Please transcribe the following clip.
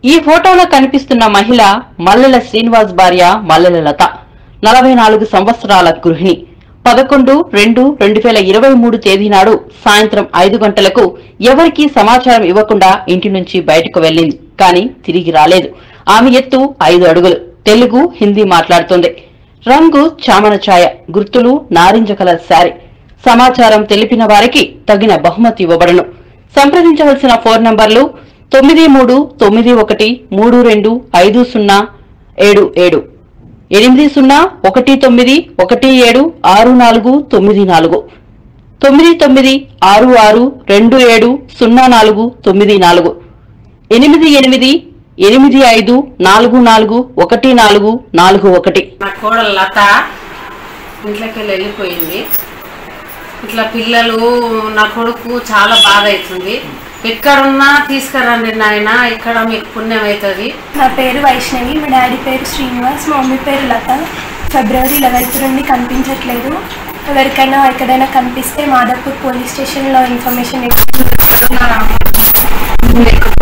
ఈ ఫోటోలో కనిపిస్తున్న మహిళ మల్లెల శ్రీనివాస్ భార్య మల్లెల లత నలభై నాలుగు సంవత్సరాల గృహిణి పదకొండు రెండు రెండు వేల ఇరవై మూడు తేదీ నాడు సాయంత్రం ఐదు గంటలకు ఎవరికీ సమాచారం ఇవ్వకుండా ఇంటి నుంచి బయటకు వెళ్లింది కానీ తిరిగి రాలేదు ఆమె ఎత్తు ఐదు అడుగులు తెలుగు హిందీ మాట్లాడుతుంది రంగు చామన ఛాయ గుర్తులు నారింజ కలర్ శారీ సమాచారం తెలిపిన వారికి తగిన బహుమతి ఇవ్వబడను సంప్రదించవలసిన ఫోన్ నంబర్లు తొమ్మిది మూడు తొమ్మిది ఒకటి మూడు రెండు ఐదు సున్నా ఏడు ఏడు ఎనిమిది సున్నా ఒకటి తొమ్మిది ఒకటి ఏడు ఆరు నాలుగు తొమ్మిది నాలుగు తొమ్మిది తొమ్మిది ఆరు ఆరు రెండు ఏడు సున్నా నాలుగు తొమ్మిది నాలుగు ఎనిమిది ఎనిమిది ఎనిమిది ఐదు నాలుగు నాలుగు ఒకటి నాలుగు నాలుగు ఒకటి నా కోడలు లత ఇంట్లోకి వెళ్ళి వెళ్ళిపోయింది ఇట్లా పిల్లలు నా కొడుకు చాలా బాధ అవుతుంది ఎక్కడున్నా తీసుకురండి నాయన ఇక్కడ మీకు పుణ్యం అవుతుంది నా పేరు వైష్ణవి మా డాడీ పేరు శ్రీనివాస్ మా మమ్మీ పేరు లత ఫిబ్రవరి లెవెన్త్ నుండి కనిపించట్లేదు ఎవరికైనా ఎక్కడైనా కనిపిస్తే మాధవపూర్ పోలీస్ స్టేషన్లో ఇన్ఫర్మేషన్ ఇవ్వండి మీకు